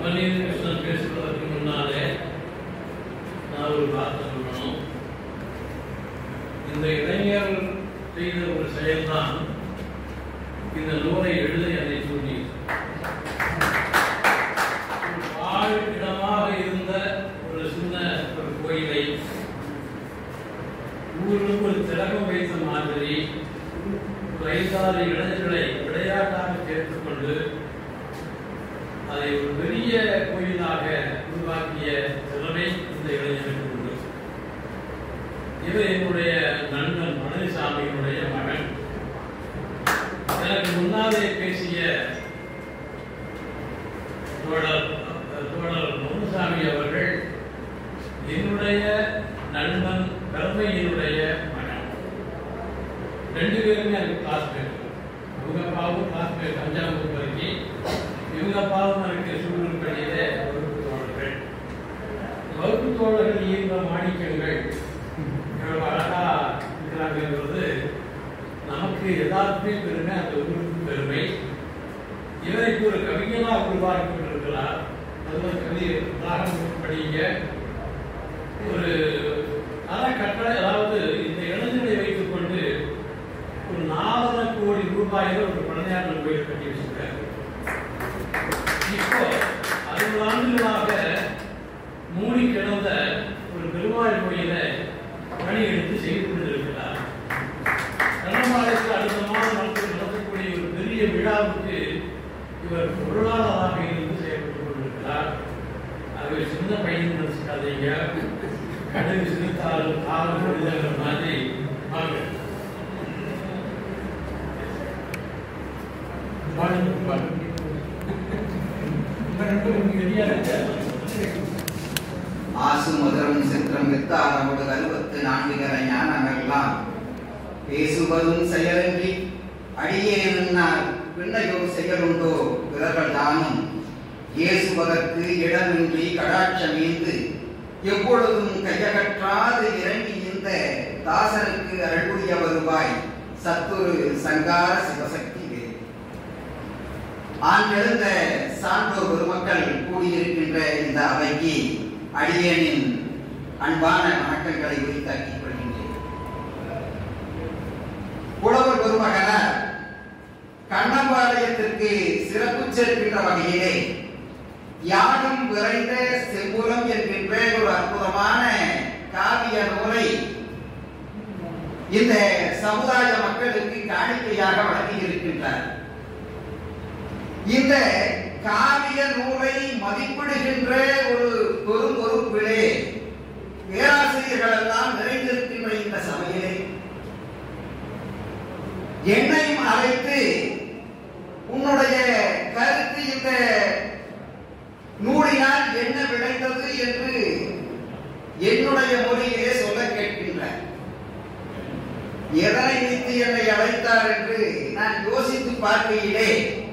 நவநீத கிருஷ்ணன் பேசுவதற்கு முன்னாலே நான் ஒரு வார்த்தை சொல்லணும் இந்த இளைஞர் செய்த ஒரு செயல்தான் இந்த நூலை எழுத என்னை தூண்டி வாழ் இடமாக இருந்த ஒரு சின்ன ஒரு கோயிலை ஊருக்கு ஒரு திலகம் வைத்த மாதிரி ஒரு ஐந்தாறு இளைஞர்களை விளையாட்டாக சேர்த்துக் கொண்டு அதை ஒரு பெரிய கோயிலாக உருவாக்கிய திறமை இந்த இளைஞருக்கு உண்டு இவர் என்னுடைய நண்பன் பழனிசாமியினுடைய மகன் எனக்கு முன்னாலே பேசிய தோழர் தோழர் முனுசாமி அவர்கள் என்னுடைய நண்பன் கருமையினுடைய மகன் ரெண்டு பேருமே எனக்கு கிளாஸ்மேட் அவங்க அப்பாவும் கிளாஸ்மேட் அஞ்சாம் வகுப்பு வரைக்கும் இவங்க அப்பாவும் எனக்கு சூழ்நிலையிலே வகுப்பு தோழர்கள் வகுப்பு தோழர்கள் ஈர்ந்த மாணிக்கங்கள் எவ்வளவு அழகா இருக்கிறாங்கிறது நமக்கு எல்லாருக்குமே பெருமை அந்த ஊருக்கு பெருமை இவரை இப்போ ஒரு கவிஞனாக உருவாக்கப்பட்டிருக்கிறார் அது ஒரு கவிதை ராகம் படிங்க ஒரு அற கட்டளை அதாவது இந்த இளைஞர்களை வைத்துக் கொண்டு ஒரு நாலரை கோடி ரூபாயில ஒரு பழனியாளர் கோயில் கட்டி வச்சிருக்காரு இப்போ அறுபது ஆண்டுகளாக மூடி கிடந்த ஒரு பெருமாள் கோயிலை பணி எடுத்து செய்து கொண்டிருக்கிறார் கண்ணமாலயத்தில் அடுத்த மாதம் நடத்த நடத்தக்கூடிய ஒரு பெரிய விழாவுக்கு இவர் பொருளாளராக இருந்து செயல்பட்டுக் கொண்டிருக்கிறார் அவர் சின்ன பையன் நினைச்சுக்காதீங்க கடுகு சிரித்தாலும் காலம் முடிதல் மாதிரி வாங்க பாடுங்க, பாடுங்க. உங்க ரெண்டு பேரும் தெரியாது ஆசு மதுரம் சித்திரம் வித்தாரமுடு அறுபத்து நான்குகிற ஞானமெல்லாம் பேசுவதும் செயலின்றி அடியேனார் பின்னையொரு செயலுண்டோ பிறர்கள் தானும் ஏசுவதற்கு இடமின்றி கடாட்சமீந்து எப்பொழுதும் கையகற்றாது இறங்கி இந்த தாசனுக்கு அருள்புரிய வருவாய் சத்துரு சங்கார சிவசக்தி வேறு ஆண்டெழுந்த சான்றோர் பெருமக்கள் கூடியிருக்கின்ற இந்த அவைக்கு அடியேனின் அன்பான வணக்கங்களை உரித்தாக்கிக் கொள்கின்றேன் புலவர் பெருமகனார் கண்ணம்பாளையத்திற்கு சிறப்பு சேர்க்கின்ற வகையிலே யாகம் விரைந்த செம்புலம் என்கின்ற ஒரு அற்புதமான காவிய நூலை இந்த சமுதாய மக்களுக்கு காணிக்கையாக வழங்கியிருக்கின்றார் இந்த காவிய நூலை மதிப்பிடுகின்ற ஒரு பெரும் பொறுப்பிலே பேராசிரியர்கள் எல்லாம் நிறைந்திருக்கின்ற இந்த சபையிலே என்னையும் அழைத்து உன்னுடைய கருத்து இந்த நூலினால் என்ன விளைந்தது என்று என்னுடைய மொழியிலே சொல்ல கேட்கின்றார் எதனை வைத்து என்னை அழைத்தார் என்று நான் யோசித்து பார்க்கையிலே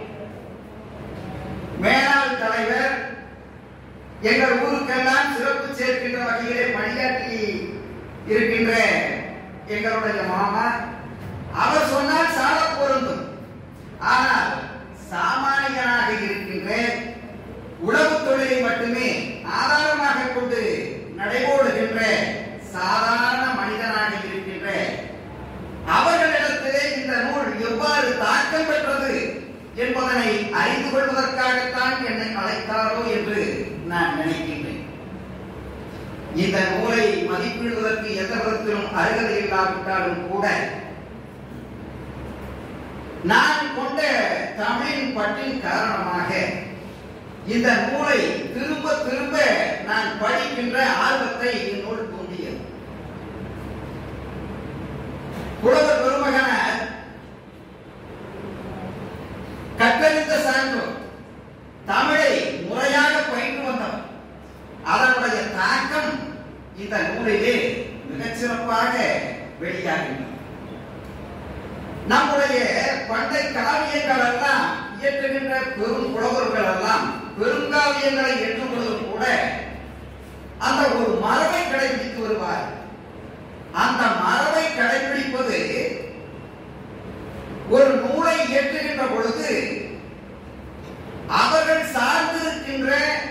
மேலாள் தலைவர் எங்கள் ஊருக்கெல்லாம் சிறப்பு சேர்க்கின்ற வகையிலே பணியாற்றி இருக்கின்ற எங்களுடைய மாமா அவர் சொன்னால் சால பொருந்தும் ஆனால் சாமானியனாக இருக்கின்ற உழவு தொழிலை மட்டுமே ஆதாரமாக கொண்டு நடைபோடுகின்ற சாதாரண மனிதனாக இருக்கின்ற அவர்களிடத்திலே இந்த நூல் எவ்வாறு தாக்கம் பெற்றது என்பதனை அறிந்து கொள்வதற்காகத்தான் என்னை அழைத்தாரோ என்று நான் நினைக்கின்றேன் இந்த நூலை மதிப்பிடுவதற்கு எந்த விதத்திலும் அருகதை இல்லாவிட்டாலும் கூட நான் கொண்ட தமிழின் பற்றின் காரணமாக இந்த நூலை திரும்ப திரும்ப நான் படிக்கின்ற ஆர்வத்தை இந்நூல் தூண்டியது புலவர் பெருமகனார் கற்றறிந்த சான்றோர் தமிழை முறையாக பயின்று வந்தவர் அதனுடைய தாக்கம் இந்த நூலிலே மிகச் சிறப்பாக வெளியாகின்றன நம்முடைய பண்டை காவியங்கள் எல்லாம் இயற்றுகின்ற பெரும் புலவர்கள் எல்லாம் பெருங்காவியங்களை ஏற்றும் பொழுதும் கூட அந்த ஒரு மரபை கடைபிடித்து வருவார் அந்த மரபை கடைபிடிப்பது ஒரு நூலை இயற்றுகின்ற பொழுது அவர்கள் சார்ந்திருக்கின்ற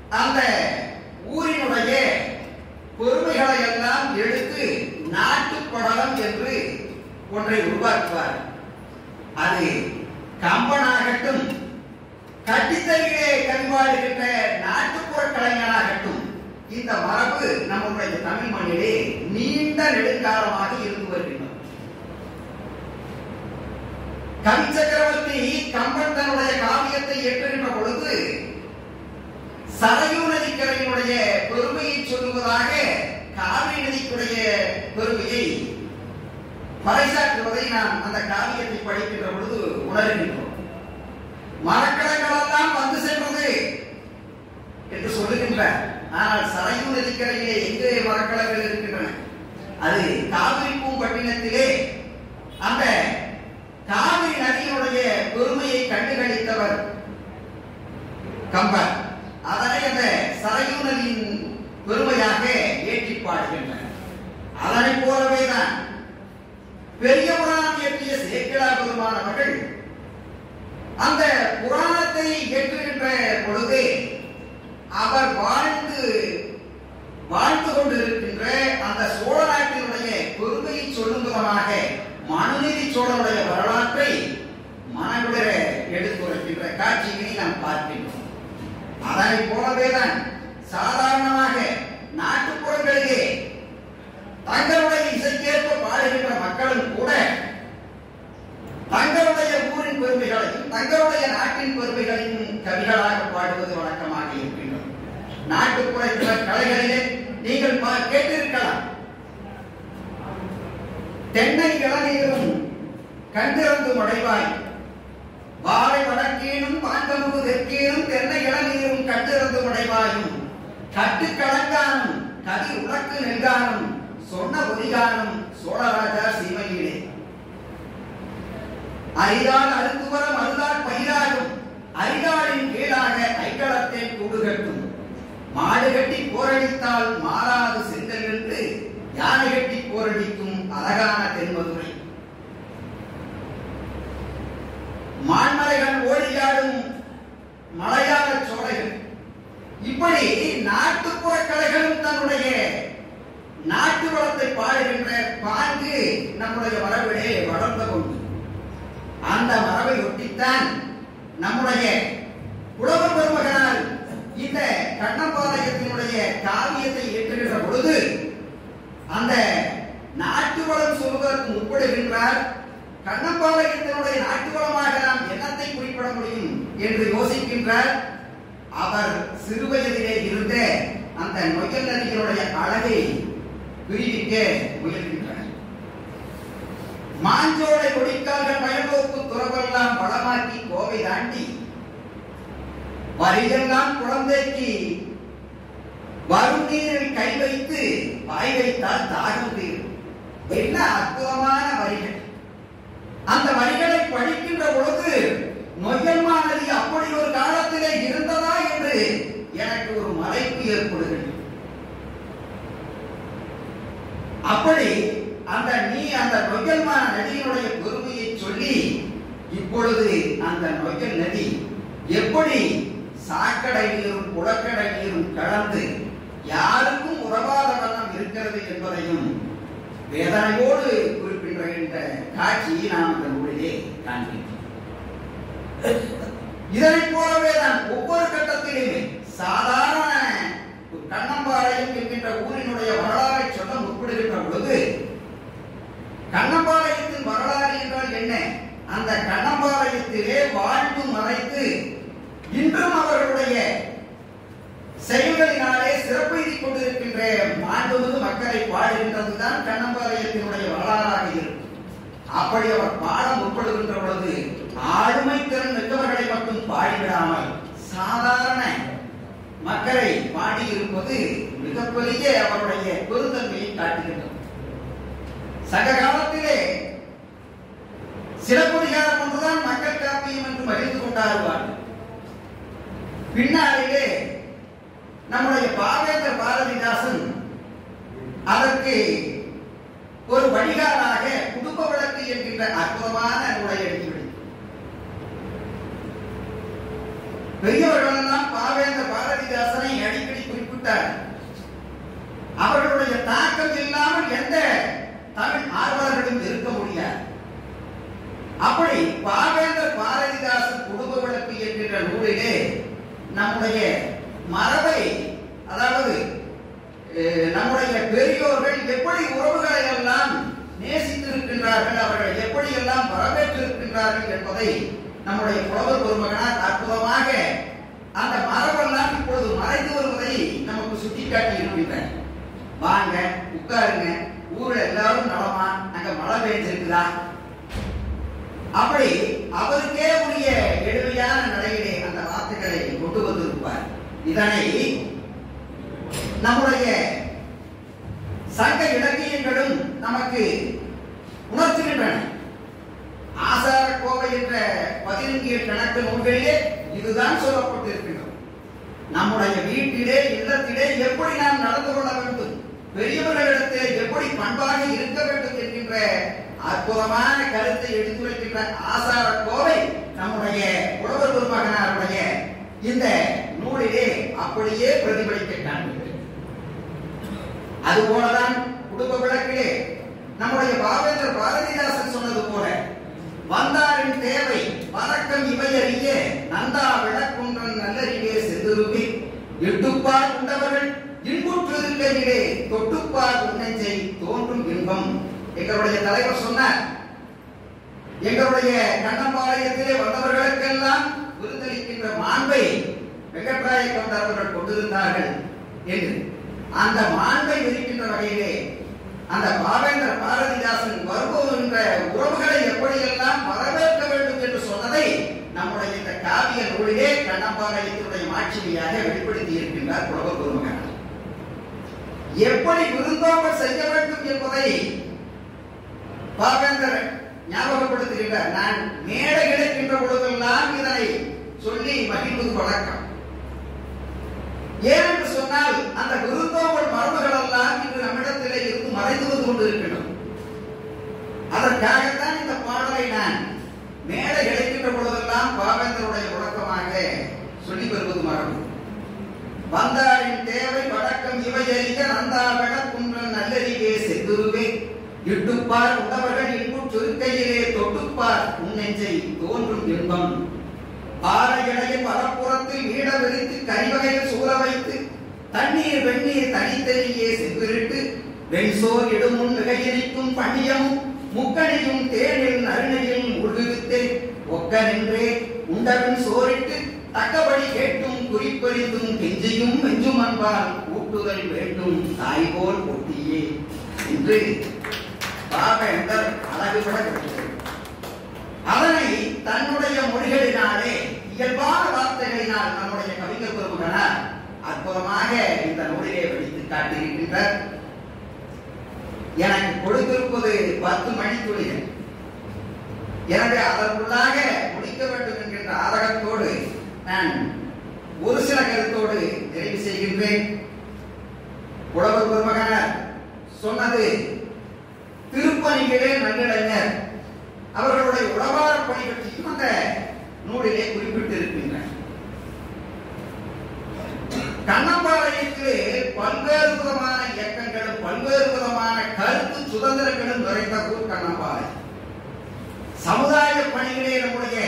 அந்த ஊரினுடைய பெருமைகளை எல்லாம் எடுத்து நாட்டுப்படலம் என்று ஒன்றை உருவாக்குவார் அது கம்பனாகட்டும் கட்டித்தறியிலே கண்பாடுகின்ற நாட்டுப்புற கலைஞனாகட்டும் இந்த மரபு நம்முடைய தமிழ் மண்ணிலே நீண்ட நெடுங்காலமாக இருந்து வருகின்றது கவி சக்கரவர்த்தி கம்பன் தன்னுடைய காவியத்தை ஏற்றுகின்ற பொழுது சரையூ நதிக்கரையினுடைய பெருமையை சொல்லுவதாக காவிரி நதிக்குடைய பெருமையை பறைசாற்றுவதை நாம் அந்த காவியத்தை படிக்கின்ற பொழுது உணர்கின்றோம் மரக்கலங்களெல்லாம் வந்து சென்றது என்று சொல்லுகின்றார் ஆனால் சரையூ நதிக்கரையிலே எங்கே மரக்கலங்கள் இருக்கின்றன அது காவிரி பூம்பட்டினத்திலே அந்த காவிரி நதியினுடைய பெருமையை கண்டுகளித்தவர் கம்பர் அதனை அந்த சரையூ நதியின் பெருமையாக ஏற்றி பாடுகின்றனர் அதனை போலவே தான் பெரிய புராணம் இயற்றிய சேக்கிழா பெருமானவர்கள் அந்த புராணத்தை ஏற்றுகின்ற பொழுது அவர் வாழ்ந்து வாழ்ந்து கொண்டிருக்கின்ற அந்த சோழ நாட்டினுடைய பெருமையை சொல்லும் விதமாக மனுநீதி சோழனுடைய வரலாற்றை மனவிட எடுத்துரைக்கின்ற காட்சியினை நாம் பார்க்கின்றோம் அதனை போலவே தான் சாதாரணமாக நாட்டுப்புறங்களிலே தங்களுடைய இசைக்கேற்ப பாடுகின்ற மக்களும் கூட தங்களுடைய ஊரின் பெருமைகளையும் தங்களுடைய நாட்டின் பெருமைகளையும் கவிகளாக பாடுவது வழக்கமாக இருக்கின்றது நாட்டுப்புற சில கலைகளிலே நீங்கள் பா- கேட்டிருக்கலாம் தென்னை இளநீரும் கண்டிறந்து முடைவாய் வாழை வடக்கீனும் பாண்டமுகு தெற்கீனும் தென்னை இளநீரும் கண்டிறந்து முடைவாயும் கட்டு கலங்கானும் கதி உலக்கு நெல்கானும் சொன்ன ஒதிகானும் சோழராஜா சீமையிலே அரிதால் அருந்துவரம் அருதால் பயிராகும் அரிதாளின் கீழாக ஐக்களத்தை கூடுகட்டும் மாடு கட்டி போரடித்தால் மாறாது செங்கல் என்று யானை கட்டி போரடிக்கும் அழகான தென்மதுரை மான்மலைகள் ஓடியாடும் மலையாள சோலைகள் இப்படி நாட்டுப்புற கலைகளும் தன்னுடைய நாட்டு வளத்தை பாடுகின்ற பாங்கு நம்முடைய மரபிலே வளர்ந்து கொண்டு அந்த மரபை ஒட்டித்தான் நம்முடைய புலவர் பெருமகனால் இந்த கண்ணம்பாளையத்தினுடைய காவியத்தை ஏற்றுகின்ற பொழுது அந்த நாட்டு வளம் சொல்வதற்கு முற்படுகின்றார் கண்ணம்பாளையத்தினுடைய நாட்டு வளமாக நாம் என்னத்தை குறிப்பிட முடியும் என்று யோசிக்கின்றார் அவர் சிறுவயதிலே இருந்த அந்த நொய்யல் நதியினுடைய அழகை விரிவிக்க முயல்கின்றார் மாஞ்சோலை கொடிக்கால்கள் வயலோக்கு துறவெல்லாம் வளமாக்கி கோவை தாண்டி வரியெல்லாம் குழந்தைக்கு வரும் நீரில் கை வைத்து வாய் வைத்தால் தாகம் தீரும் என்ன அற்புதமான வரிகள் அந்த வரிகளை படிக்கின்ற பொழுது நொய்யல்மா நதி அப்படி ஒரு காலத்திலே இருந்ததா என்று எனக்கு ஒரு மலைப்பு ஏற்படுகிறது அப்படி அந்த நீ அந்த நொய்யல்மா நதியினுடைய பெருமையை சொல்லி இப்பொழுது அந்த நொய்யல் நதி எப்படி சாக்கடை நீரும் குளக்கடை நீரும் கலந்து யாருக்கும் உறவாத வண்ணம் இருக்கிறது என்பதையும் வேதனையோடு குறிப்பின்ற இந்த காட்சியை நாம் இந்த நூலிலே காண்கின்றோம் இதனைப் போலவே தான் ஒவ்வொரு கட்டத்திலுமே சாதாரண ஒரு கண்ணம்பாளையம் என்கின்ற ஊரினுடைய வரலாறை சொல்ல முற்படுகின்ற பொழுது கண்ணம்பாளையத்தின் வரலாறு என்றால் என்ன அந்த கண்ணம்பாளையத்திலே வாழ்ந்து மறைத்து இன்றும் அவர்களுடைய செயல்களினாலே சிறப்பெய்திக் கொண்டிருக்கின்ற மாண்புமிகு மக்களை பாடுகின்றதுதான் கண்ணம்பாளையத்தினுடைய வரலாறாக இருக்கும் அப்படி அவர் பாட முற்படுகின்ற பொழுது ஆளுமை திறன் மிக்கவர்களை மட்டும் பாடிவிடாமல் சாதாரண மக்களை பாடியிருப்பது மிகப்பெரிய அவருடைய பெருந்தன்மையை காட்டுகின்றது சங்க காலத்திலே சிறப்புதிகாரம் ஒன்றுதான் மக்கள் காப்பியம் என்று மகிழ்ந்து கொண்டாடுவார்கள் பின்னாளிலே நம்முடைய பாவேந்தர் பாரதிதாசன் அதற்கு ஒரு வழிகாலாக குடும்ப விளக்கு என்கின்ற அற்புதமான நூலை எழுதிவிடு பெரியவர்கள் எல்லாம் பாவேந்தர் பாரதிதாசனை விட்டார் அவர்களுடைய தாக்கம் இல்லாமல் எந்த தமிழ் ஆர்வலர்களும் இருக்க முடியாது அப்படி பாவேந்தர் பாரதிதாசன் குடும்ப விளக்கு என்கின்ற நூலிலே நம்முடைய மரபை அதாவது அஹ், நம்முடைய பெரியோர்கள் எப்படி உறவுகளை எல்லாம் நேசித்திருக்கின்றார்கள் அவர்கள் எப்படி எல்லாம் வரவேற்றிருக்கின்றார்கள் என்பதை நம்முடைய புலவர் பெருமகனார் அற்புதமாக அந்த மரபெல்லாம் இப்பொழுது மறைந்து வருவதை நமக்கு சுட்டிக்காட்டி இருக்கின்றன வாங்க உட்காருங்க ஊர்ல எல்லாரும் நலமா அங்க மழை பெய்ஞ்சிருக்குதா அப்படி அவருக்கே உரிய எளிமையான நிலையிலே அந்த வார்த்தைகளை கொண்டு வந்திருப்பார் இதனை நம்முடைய சங்க இலக்கியங்களும் நமக்கு உணர்த்துகின்றன ஆசார கோவை என்ற பதினெண்டு கணக்கு நூல்களிலே இதுதான் சொல்லப்பட்டிருக்கின்றது நம்முடைய வீட்டிலே இல்லத்திலே எப்படி நாம் நடந்து கொள்ள வேண்டும் பெரியவர்களிடத்திலே எப்படி பண்பாக இருக்க வேண்டும் என்கின்ற அற்புதமான கருத்தை எடுத்துரைக்கின்ற ஆசார கோவை நம்முடைய உழவர் பெருமகனாருடைய இந்த நூலிலே அப்படியே பிரதிபலிக்க காண்கிறது அதுபோலதான் குடும்ப விளக்கிலே நம்முடைய பாவேந்திர பாரதிதாசன் சொன்னது போல வந்தாரின் தேவை வணக்கம் இவை அறிய நந்தா விளக்குன்றன் நல்லறிவே செதுருவி எட்டுப்பார் உண்டவர்கள் இன்புற்றிருக்கையிலே தொட்டுப்பார் உன்னெஞ்சை தோன்றும் இன்பம் எங்களுடைய தலைவர் சொன்னார் எங்களுடைய கண்ணம்பாளையத்திலே வந்தவர்களுக்கெல்லாம் விருந்தளிக்கின்ற மாண்பை வெங்கட்ராய கவுண்டர் அவர்கள் கொண்டிருந்தார்கள் என்று அந்த மாண்பை விதிக்கின்ற வகையிலே அந்த பாவேந்திர பாரதிதாசன் வருகின்ற உறவுகளை எப்படியெல்லாம் வரவேற்க வேண்டும் என்று சொன்னதை நம்முடைய இந்த காவிய நூலிலே கண்ணம்பாளையத்தினுடைய மாட்சிமையாக வெளிப்படுத்தி இருக்கின்றார் புலவர் குருமகன் எப்படி விருந்தோம்பல் செய்ய வேண்டும் என்பதை பாவேந்தர் ஞாபகப்படுத்துகின்றார் நான் மேடை கிடைக்கின்ற பொழுதெல்லாம் இதனை சொல்லி மகிழ்வது வழக்கம் ஏனென்று சொன்னால் அந்த விருந்தோம்பல் மரபுகள் எல்லாம் இன்று நம்மிடத்திலே இருந்து மறைந்து வந்து கொண்டிருக்கின்றன அதற்காகத்தான் இந்த பாடலை நான் மேடை கிடைக்கின்ற பொழுதெல்லாம் பாவேந்தருடைய முழக்கமாக சொல்லி வருவது மரபு வந்தாரின் தேவை வழக்கம் இவை அறிக நந்தாவட குன்றன் நல்லறிவே செதுருவே இட்டுப்பார் உண்டவர்கள் இன்புற் சுருக்கையிலே தொட்டுப்பார் உன்னெஞ்சை தோன்றும் இன்பம் பாறையடைய பலப்புறத்தில் ஈட விரித்து கரிவகையில் சூற வைத்து தண்ணீர் வெந்நீர் தனித்தனியே செவ்விருட்டு வெண்சோர் இடுமுன் மிகையிரிக்கும் பணியமும் முக்கணியும் தேனில் நறுணையில் உள்விவித்தே ஒக்க நின்றே உண்டவன் சோரிட்டு தக்கபடி கேட்டும் குறிப்பறிந்தும் கெஞ்சியும் வெஞ்சும் அன்பால் ஊட்டுதல் வேண்டும் தாய் போல் ஒட்டியே என்று பாவேந்தர் அழகுபட கிடைத்தது அதனை தன்னுடைய மொழிகளினாலே இயல்பான வார்த்தைகளினால் நம்முடைய கவிஞர் பெருமகனார் அற்புதமாக இந்த நூலிலே வெடித்து காட்டியிருக்கின்றார் எனக்கு கொடுத்திருப்பது பத்து மணித்துளிகள் எனவே அதற்குள்ளாக முடிக்க வேண்டும் என்கின்ற ஆதகத்தோடு நான் ஒரு சில கருத்தோடு நிறைவு செய்கின்றேன் புலவர் பெருமகனார் சொன்னது திருப்பணிகளே நல்லிளைஞர் அவர்களுடைய உளவார பணி பற்றியும் அந்த நூலிலே குறிப்பிட்டிருக்கின்றன கண்ணம்பாளையத்திலே பல்வேறு விதமான இயக்கங்களும் பல்வேறு விதமான கருத்து சுதந்திரங்களும் நிறைந்த ஊர் கண்ணம்பாளையம் சமுதாய பணிகளே நம்முடைய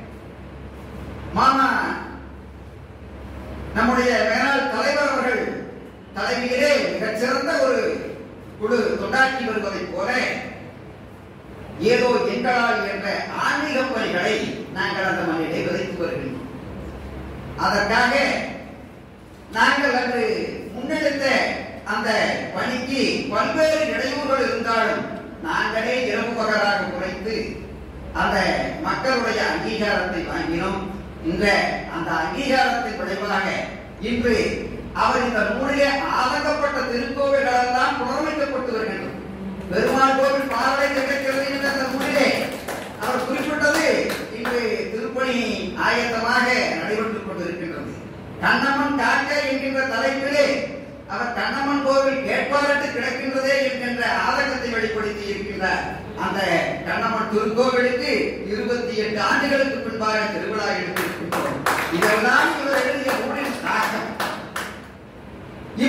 மாமா நம்முடைய மேலாள் தலைவர் அவர்கள் தலைமையிலே மிகச்சிறந்த ஒரு குழு தொண்டாற்றி வருவதைப் போல ஏதோ எங்களால் என்ற ஆன்மீக பணிகளை நாங்கள் அந்த மண்ணிலே விதைத்து வருகின்றோம் அதற்காக நாங்கள் அன்று முன்னெடுத்த அந்த பணிக்கு பல்வேறு இடையூறுகள் இருந்தாலும் நாங்களே இரவு பகலாக குறைத்து அந்த மக்களுடைய அங்கீகாரத்தை வாங்கினோம் இந்த அந்த அங்கீகாரத்தின் விளைவாக இன்று அவர் இந்த நூலிலே ஆதங்கப்பட்ட திருக்கோவில்கள் எல்லாம் புனரமைக்கப்பட்டு வருகின்றன பெருமாள் கோவில் பார்வை கிடைக்கிறது என்ற அந்த நூலிலே அவர் குறிப்பிட்டது இன்று திருப்பணி ஆயத்தமாக நடைபெற்றுக் கொண்டிருக்கின்றது கண்ணம்மன் காக்க என்கின்ற தலைப்பிலே அவர் கண்ணம்மன் கோவில் கேட்பாரட்டு கிடக்கின்றதே என்கின்ற ஆதங்கத்தை வெளிப்படுத்தி இருக்கின்றார் அந்த கண்ணம்மன் திருக்கோவிலுக்கு இருபத்தி எட்டு ஆண்டுகளுக்கு பின்பாக திருவிழா எடுத்திருக்கின்றோம் இதெல்லாம் இவர் எழுதிய நூலின் தாக்கம்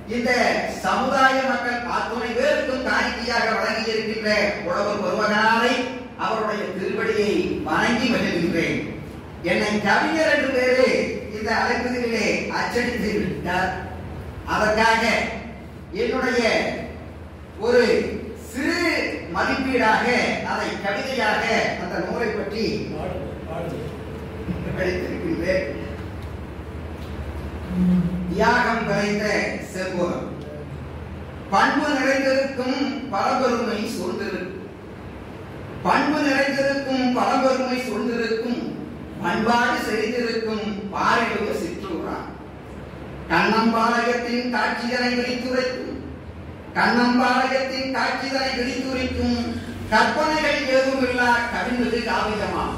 இந்த சமுதாய மக்கள் அத்துணை பேருக்கும் காணிக்கையாக வழங்கி இருக்கின்ற உழவர் ஒருவனாரை அவருடைய திருவடியை வணங்கி மகிழ்கின்றேன் என்னை கவிஞர் என்று பேரு இந்த அழைப்பதிலே அச்சடித்து விட்டார் அதற்காக என்னுடைய ஒரு சிறு மதிப்பீடாக அதை கவிதையாக அந்த நூலை பற்றி படித்திருக்கின்றேன் தியாகம் விளைந்த செல்வம் பண்பு நிறைந்திருக்கும் பரபெருமை சூழ்ந்திருக்கும் பண்பு நிறைந்திருக்கும் பரபெருமை சூழ்ந்திருக்கும் பண்பாடு செறிந்திருக்கும் பாரிலுய சிற்றூரா கண்ணம்பாளையத்தின் காட்சிதனை விழித்துரைக்கும் கண்ணம்பாளையத்தின் காட்சிதனை விழித்துரைக்கும் கற்பனைகள் ஏதுமில்லா கவிழ்வது காவியமாம்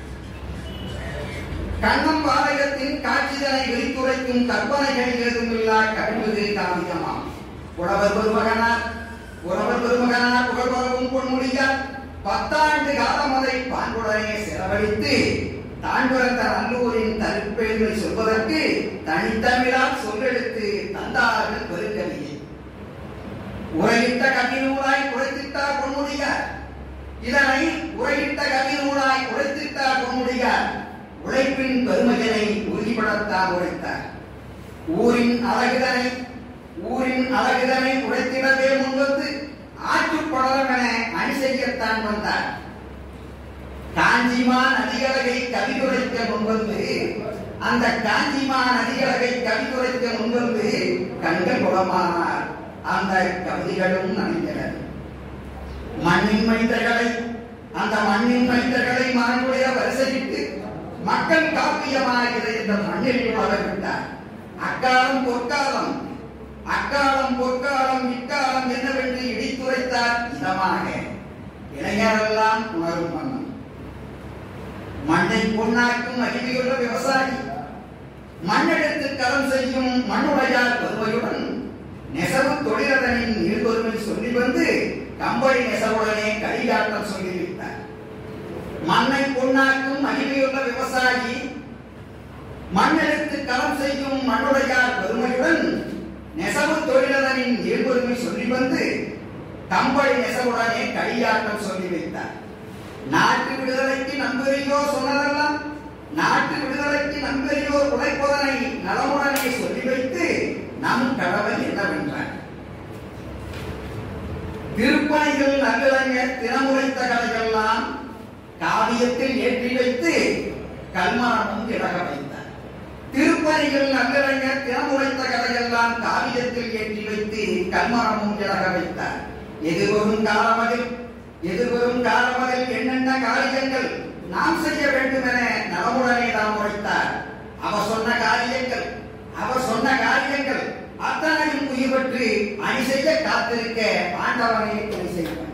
கண்ணம்பாளையத்தின் காட்சிதனை விழித்துரைக்கும் கற்பனைகள் ஏதுமில்லா கவிழ்வது காவியமாம் உழவர் பெருமகனார் உழவர் பெருமகனார் புகழ்பரவும் பொன்முடியார் பத்தாண்டு காலம் அதை பான்புடனே செலவழித்து தான் பிறந்த நல்லூரின் தருப்பெருமை சொல்வதற்கு தனித்தமிழால் சொல்லெடுத்து தந்தார்கள் பெருங்கவியை உரையிட்ட கவிநூலாய் குறைத்திட்டார் பொன்முடியார் இதனை உரையிட்ட கவிநூலாய் குறைத்திட்டார் பொன்முடியார் உழைப்பின் பெருமையினை உறுதிப்படத்தான் உரைத்தார் ஊரின் அழகுதனை ஊரின் அழகுதனை உழைத்திடவே முன்வந்து ஆற்றுப்படலம் என அணி செய்யத்தான் வந்தார் காஞ்சிமான் அதிகலகை கவிதுரைக்க முன்வந்து அந்த காஞ்சிமான் அதிகலகை கவிதுரைக்க முன்வந்து கண்கள் குளமானார் அந்த கவிதைகளும் நனைந்தன மண்ணின் மைந்தர்களை அந்த மண்ணின் மைந்தர்களை மாண்புடைய வரிசையிட்டு மக்கள் காப்பியமாக இந்த மண்ணில் வளர்விட்டார் அக்காலம் பொற்காலம் அக்காலம் பொற்காலம் இக்காலம் என்னவென்று இடித்துரைத்தார் இதமாக இளைஞரெல்லாம் உணரும் மன்னம் மண்ணை பொன்னாக்கும் அருவியுள்ள விவசாயி மண்ணெடுத்து களம் செய்யும் மண்ணுடையார் பெருமையுடன் நெசவு தொழிலதனின் நீர்வொருமை சொல்லி வந்து கம்பளி நெசவுடனே களியாட்டம் சொல்லிவிட்டார் மண்ணை பொன்னாக்கும் அருவியுள்ள விவசாயி மண்ணெடுத்து களம் செய்யும் மண்ணுடையார் பெருமையுடன் நெசவு தொழிலதனின் நீர்வொருமை சொல்லி வந்து கம்பளி நெசவுடனே களியாட்டம் சொல்லி வைத்தார் நாட்டு விடுதலைக்கு நம்பெரியோர் சொன்னதெல்லாம் நாட்டு விடுதலைக்கு நம்பெரியோர் உழைப்பதனை நலமுடனே சொல்லி வைத்து நம் கடமை என்னவென்றார் திருப்பணிகள் நல்லிளைஞர் தினமுறைத்த கதைகள்லாம் காவியத்தில் ஏற்றி வைத்து கல்மானமும் இழக வைத்தார் திருப்பணிகள் நல்லிளைஞர் தினமுறைத்த கதையெல்லாம் காவியத்தில் ஏற்றி வைத்து கல்மானமும் இழக வைத்தார் எதிர்வரும் காலமதில் எதிர்வரும் காலமதில் என்னென்ன காரியங்கள் நாம் செய்ய வேண்டும் என நலமுடனே நாம் உரைத்தார் அவர் சொன்ன காரியங்கள் அவர் சொன்ன காரியங்கள் அத்தனையும் உயிர் பெற்று அணி செய்ய காத்திருக்க ஆண்டவனை துணை செய்வார்